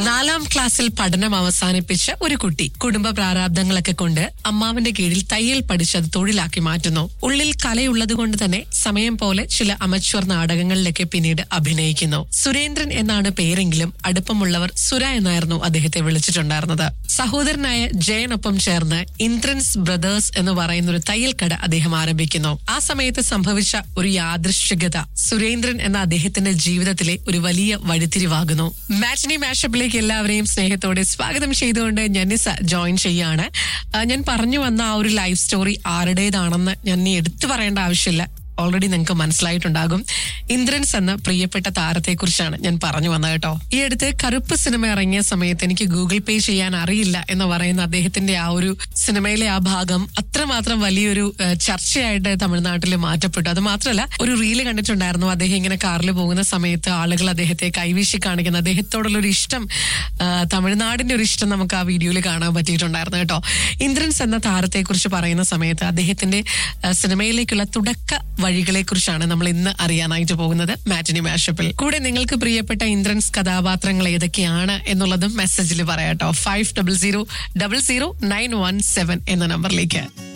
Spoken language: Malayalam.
നാലാം ക്ലാസ്സിൽ പഠനം അവസാനിപ്പിച്ച ഒരു കുട്ടി കുടുംബ പ്രാരാബ്ദങ്ങളൊക്കെ കൊണ്ട് അമ്മാവന്റെ കീഴിൽ തയ്യൽ പഠിച്ചത് തൊഴിലാക്കി മാറ്റുന്നു ഉള്ളിൽ കലയുള്ളത് കൊണ്ട് തന്നെ സമയം പോലെ ചില അമച്വർ നാടകങ്ങളിലൊക്കെ പിന്നീട് അഭിനയിക്കുന്നു സുരേന്ദ്രൻ എന്നാണ് പേരെങ്കിലും അടുപ്പമുള്ളവർ സുര എന്നായിരുന്നു അദ്ദേഹത്തെ വിളിച്ചിട്ടുണ്ടായിരുന്നത് സഹോദരനായ ജയനൊപ്പം ചേർന്ന് ഇന്ദ്രൻസ് ബ്രദേഴ്സ് എന്ന് പറയുന്ന ഒരു തയ്യൽ കട അദ്ദേഹം ആരംഭിക്കുന്നു ആ സമയത്ത് സംഭവിച്ച ഒരു യാദൃശ്ചികത സുരേന്ദ്രൻ എന്ന അദ്ദേഹത്തിന്റെ ജീവിതത്തിലെ ഒരു വലിയ വഴിത്തിരിവാകുന്നു മാറ്റിനി മാഷപ്പിലേക്ക് എല്ലാവരെയും സ്നേഹത്തോടെ സ്വാഗതം ചെയ്തുകൊണ്ട് ജനിസ ജോയിൻ ചെയ്യാണ് ആ, ഞാൻ പറഞ്ഞു വന്ന ആ ഒരു ലൈഫ് സ്റ്റോറി ആരുടേതാണെന്ന് ഞാൻ ഇനി എടുത്തു പറയേണ്ട ആവശ്യമില്ല ഓൾറെഡി നിങ്ങൾക്ക് മനസ്സിലായിട്ടുണ്ടാകും ഇന്ദ്രൻസ് എന്ന പ്രിയപ്പെട്ട താരത്തെ കുറിച്ചാണ് ഞാൻ പറഞ്ഞു വന്നത് കേട്ടോ ഈ അടുത്ത് കറുപ്പ് സിനിമ ഇറങ്ങിയ സമയത്ത് എനിക്ക് ഗൂഗിൾ പേ ചെയ്യാൻ അറിയില്ല എന്ന് പറയുന്ന അദ്ദേഹത്തിന്റെ ആ ഒരു സിനിമയിലെ ആ ഭാഗം അത്രമാത്രം വലിയൊരു ഏഹ്, ചർച്ചയായിട്ട് തമിഴ്നാട്ടിൽ മാറ്റപ്പെട്ടു അത് മാത്രമല്ല ഒരു റീല് കണ്ടിട്ടുണ്ടായിരുന്നു അദ്ദേഹം ഇങ്ങനെ കാറിൽ പോകുന്ന സമയത്ത് ആളുകൾ അദ്ദേഹത്തെ കൈവീശി കാണിക്കുന്ന അദ്ദേഹത്തോടുള്ള ഒരു ഇഷ്ടം ആ, തമിഴ്നാടിന്റെ ഒരു ഇഷ്ടം നമുക്ക് ആ വീഡിയോയിൽ കാണാൻ പറ്റിയിട്ടുണ്ടായിരുന്നു കേട്ടോ ഇന്ദ്രൻസ് എന്ന താരത്തെ കുറിച്ച് പറയുന്ന സമയത്ത് അദ്ദേഹത്തിന്റെ ആ, സിനിമയിലേക്കുള്ള തുടക്ക വഴികളെ കുറിച്ചാണ് നമ്മൾ ഇന്ന് അറിയാനായിട്ട് പോകുന്നത് മാറ്റിനി മാഷപ്പിൽ കൂടെ നിങ്ങൾക്ക് പ്രിയപ്പെട്ട ഇന്ദ്രൻസ് കഥാപാത്രങ്ങൾ ഏതൊക്കെയാണ് എന്നുള്ളതും മെസ്സേജിൽ പറയാട്ടോ five double zero double zero nine one seven എന്ന നമ്പറിലേക്ക്